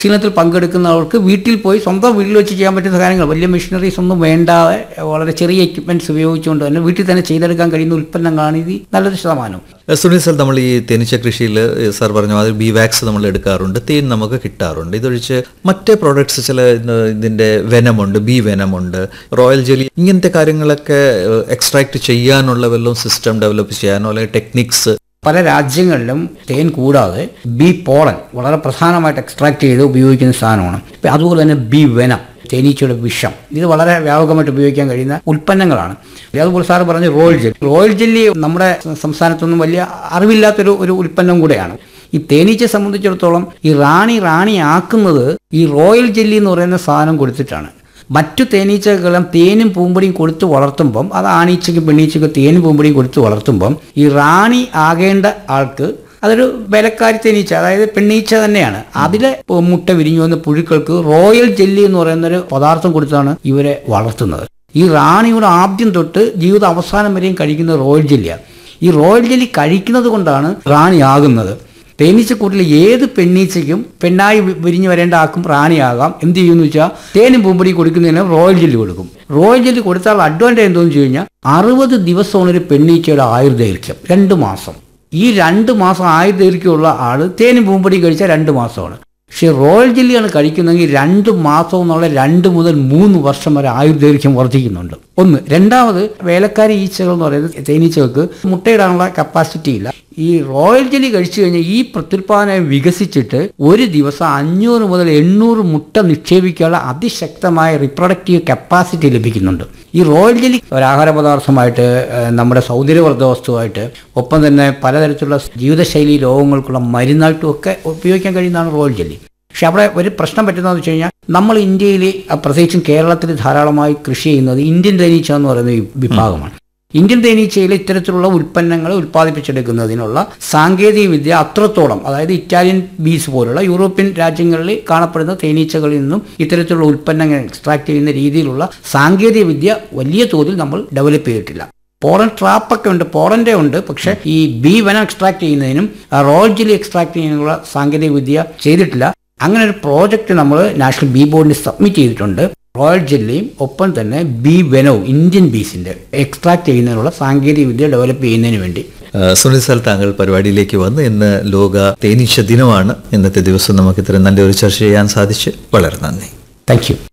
പരിശീലനത്തിൽ പങ്കെടുക്കുന്നവർക്ക് വീട്ടിൽ പോയി സ്വന്തം വീട്ടിൽ വെച്ച് ചെയ്യാൻ പറ്റുന്ന കാര്യങ്ങൾ വലിയ മെഷീനറീസ് ഒന്നും വേണ്ടാതെ വളരെ ചെറിയ എക്യുപ്മെന്റ്സ് ഉപയോഗിച്ചുകൊണ്ട് തന്നെ വീട്ടിൽ തന്നെ ചെയ്തെടുക്കാൻ കഴിയുന്ന ഉൽപ്പന്നങ്ങളാണ് ഇത് നല്ലൊരു ശതമാനം ഏഹ് സുനിൽ സാർ നമ്മൾ ഈ തേനീച്ച കൃഷിയിൽ സാർ പറഞ്ഞ മാതിരി ബി വാക്സ് നമ്മൾ എടുക്കാറുണ്ട് തേൻ നമുക്ക് കിട്ടാറുണ്ട് ഇതൊഴിച്ച് മറ്റേ പ്രോഡക്ട്സ് ചില ഇന്ന് ഇതിന്റെ വെനമുണ്ട് ബി വെനമുണ്ട് റോയൽ ജെലി ഇങ്ങനത്തെ കാര്യങ്ങളൊക്കെ എക്സ്ട്രാക്ട് ചെയ്യാനുള്ള വല്ലതും സിസ്റ്റം ഡെവലപ്പ് ചെയ്യാനോ അല്ലെങ്കിൽ ടെക്നിക്സ് പല രാജ്യങ്ങളിലും തേൻ കൂടാതെ ബി പോളൻ വളരെ പ്രധാനമായിട്ട് എക്സ്ട്രാക്ട് ചെയ്ത് ഉപയോഗിക്കുന്ന സാധനമാണ് ഇപ്പം അതുപോലെ തന്നെ ബി വെനം തേനീച്ചയുടെ വിഷം ഇത് വളരെ വ്യാപകമായിട്ട് ഉപയോഗിക്കാൻ കഴിയുന്ന ഉൽപ്പന്നങ്ങളാണ് അതുപോലെ സാറ് പറഞ്ഞ റോയൽ ജെല്ലി റോയൽ ജെല്ലി നമ്മുടെ സംസ്ഥാനത്തൊന്നും വലിയ അറിവില്ലാത്തൊരു ഒരു ഉൽപ്പന്നം കൂടെയാണ് ഈ തേനീച്ചയെ സംബന്ധിച്ചിടത്തോളം ഈ റാണി റാണി ആക്കുന്നത് ഈ റോയൽ ജെല്ലി എന്ന് പറയുന്ന സാധനം കൊടുത്തിട്ടാണ് മറ്റു തേനീച്ചകളെല്ലാം തേനും പൂമ്പടിയും കൊടുത്ത് വളർത്തുമ്പം അത് ആണീച്ചയ്ക്ക് പെണ്ണീച്ചയ്ക്ക് തേനും പൂമ്പടിയും കൊടുത്ത് വളർത്തുമ്പം ഈ റാണി ആകേണ്ട ആൾക്ക് അതൊരു വേലക്കാരി തേനീച്ച അതായത് പെണ്ണീച്ച തന്നെയാണ് അതിലെ മുട്ട വിരിഞ്ഞു വന്ന പുഴുക്കൾക്ക് റോയൽ ജെല്ലി എന്ന് പറയുന്ന ഒരു പദാർത്ഥം കൊടുത്താണ് ഇവരെ വളർത്തുന്നത് ഈ റാണിയുടെ ആദ്യം തൊട്ട് ജീവിത അവസാനം വരെയും കഴിക്കുന്ന റോയൽ ജെല്ലിയാണ് ഈ റോയൽ ജെല്ലി കഴിക്കുന്നത് കൊണ്ടാണ് റാണി ആകുന്നത് തേനീച്ചക്കൂട്ടിൽ ഏത് പെണ്ണീച്ചയ്ക്കും പെണ്ണായി വി- വിരിഞ്ഞു വരേണ്ട ആക്കും റാണിയാകാം എന്ത് ചെയ്യുമെന്ന് വെച്ചാൽ തേനും പൂമ്പടി കൊടുക്കുന്നതിന് റോയൽ ജെല്ലി കൊടുക്കും റോയൽ ജെല്ലി കൊടുത്താൽ അഡ്വാൻറ്റേജ് എന്തോന്ന് വെച്ച് കഴിഞ്ഞാൽ അറുപത് ദിവസമാണ് ഒരു പെണ്ണീച്ചയുടെ ആയുർദൈർഘ്യം രണ്ട് മാസം ഈ രണ്ട് മാസം ആയുർദൈർഘ്യമുള്ള ആള് തേനും പൂമ്പടി കഴിച്ചാൽ രണ്ട് മാസമാണ് പക്ഷേ റോയൽ ജെല്ലിയാണ് കഴിക്കുന്നതെങ്കിൽ രണ്ട് മാസം എന്നുള്ള രണ്ട് മുതൽ മൂന്ന് വർഷം വരെ ആയുർദൈർഘ്യം വർദ്ധിക്കുന്നുണ്ട് ഒന്ന് രണ്ടാമത് വേലക്കാരി ഈച്ചകൾ എന്ന് പറയുന്നത് തേനീച്ചകൾക്ക് മുട്ടയിടാനുള്ള കപ്പാസിറ്റി ഇല്ല ഈ റോയൽ ജെല്ലി കഴിച്ചു കഴിഞ്ഞാൽ ഈ പ്രത്യുൽപാദനം വികസിച്ചിട്ട് ഒരു ദിവസം അഞ്ഞൂറ് മുതൽ എണ്ണൂറ് മുട്ട നിക്ഷേപിക്കാനുള്ള അതിശക്തമായ റിപ്രൊഡക്റ്റീവ് കപ്പാസിറ്റി ലഭിക്കുന്നുണ്ട് ഈ റോയൽ ജെല്ലി ഒരു ആഹാര പദാർത്ഥമായിട്ട് ഏഹ്, നമ്മുടെ സൗന്ദര്യവർദ്ധ വസ്തുവായിട്ട് ഒപ്പം തന്നെ പലതരത്തിലുള്ള ജീവിതശൈലി രോഗങ്ങൾക്കുള്ള മരുന്നായിട്ടും ഒക്കെ ഉപയോഗിക്കാൻ കഴിയുന്നതാണ് റോയൽ ജെല്ലി പക്ഷെ അവിടെ ഒരു പ്രശ്നം പറ്റുന്നതെന്ന് വെച്ച് കഴിഞ്ഞാൽ നമ്മൾ ഇന്ത്യയിൽ പ്രത്യേകിച്ചും കേരളത്തിൽ ധാരാളമായി കൃഷി ചെയ്യുന്നത് ഇന്ത്യൻ തേനീച്ച എന്ന് പറയുന്ന ഈ വിഭാഗമാണ് ഇന്ത്യൻ തേനീച്ചയിൽ ഇത്തരത്തിലുള്ള ഉൽപ്പന്നങ്ങൾ ഉൽപ്പാദിപ്പിച്ചെടുക്കുന്നതിനുള്ള സാങ്കേതിക വിദ്യ അത്രത്തോളം അതായത് ഇറ്റാലിയൻ ബീസ് പോലുള്ള യൂറോപ്യൻ രാജ്യങ്ങളിൽ കാണപ്പെടുന്ന തേനീച്ചകളിൽ നിന്നും ഇത്തരത്തിലുള്ള ഉൽപ്പന്നങ്ങൾ എക്സ്ട്രാക്ട് ചെയ്യുന്ന രീതിയിലുള്ള സാങ്കേതിക വിദ്യ വലിയ തോതിൽ നമ്മൾ ഡെവലപ്പ് ചെയ്തിട്ടില്ല പോറൻ ട്രാപ്പൊക്കെ ഉണ്ട് പോറൻ്റെ ഉണ്ട് പക്ഷേ ഈ ബി വനം എക്സ്ട്രാക്ട് ചെയ്യുന്നതിനും റോയൽ ജെല്ലി എക്സ്ട്രാക്ട് ചെയ്യുന്നതിനുള്ള സാങ്കേതിക വിദ്യ ചെയ്തിട്ടില്ല അങ്ങനെ ഒരു പ്രോജക്റ്റ് നമ്മൾ നാഷണൽ ബി ബോർഡിന് സബ്മിറ്റ് ചെയ്തിട്ടുണ്ട് റോയൽ ജെല്ലിയും ഒപ്പം തന്നെ ബി വെനവും ഇന്ത്യൻ ബീസിന്റെ എക്സ്ട്രാക്ട് ചെയ്യുന്നതിനുള്ള സാങ്കേതിക വിദ്യ ഡെവലപ്പ് ചെയ്യുന്നതിന് വേണ്ടി ഏഹ് സുനിൽ സാർ താങ്കൾ പരിപാടിയിലേക്ക് വന്ന് ഇന്ന് ലോക തേനീച്ച ദിനമാണ് ഇന്നത്തെ ദിവസം നമുക്ക് ഇത്രയും നല്ലൊരു ചർച്ച ചെയ്യാൻ സാധിച്ച് വളരെ നന്ദി താങ്ക് യു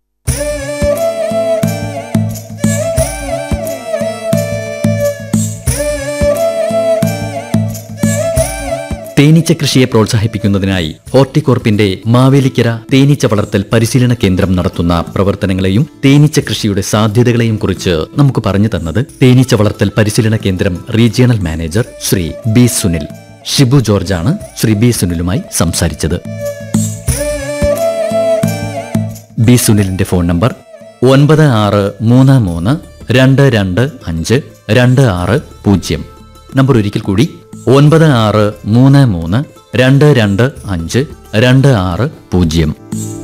തേനീച്ച കൃഷിയെ പ്രോത്സാഹിപ്പിക്കുന്നതിനായി ഹോർട്ടികോർപ്പിന്റെ മാവേലിക്കര തേനീച്ച വളർത്തൽ പരിശീലന കേന്ദ്രം നടത്തുന്ന പ്രവർത്തനങ്ങളെയും തേനീച്ച കൃഷിയുടെ സാധ്യതകളെയും കുറിച്ച് നമുക്ക് പറഞ്ഞു തന്നത് തേനീച്ച വളർത്തൽ പരിശീലന കേന്ദ്രം regional manager Shri B Sunil Shibu ജോർജാണ് ശ്രീ ബി സുനിലുമായി സംസാരിച്ചത് ബി സുനിലിന്റെ ഫോൺ നമ്പർ ഒൻപത് ആറ് മൂന്ന് മൂന്ന് രണ്ട് രണ്ട് അഞ്ച് രണ്ട് ആറ് പൂജ്യം നമ്പർ ഒരിക്കൽ കൂടി ഒൻപത് ആറ് മൂന്ന് മൂന്ന് രണ്ട് രണ്ട് അഞ്ച് രണ്ട് ആറ് പൂജ്യം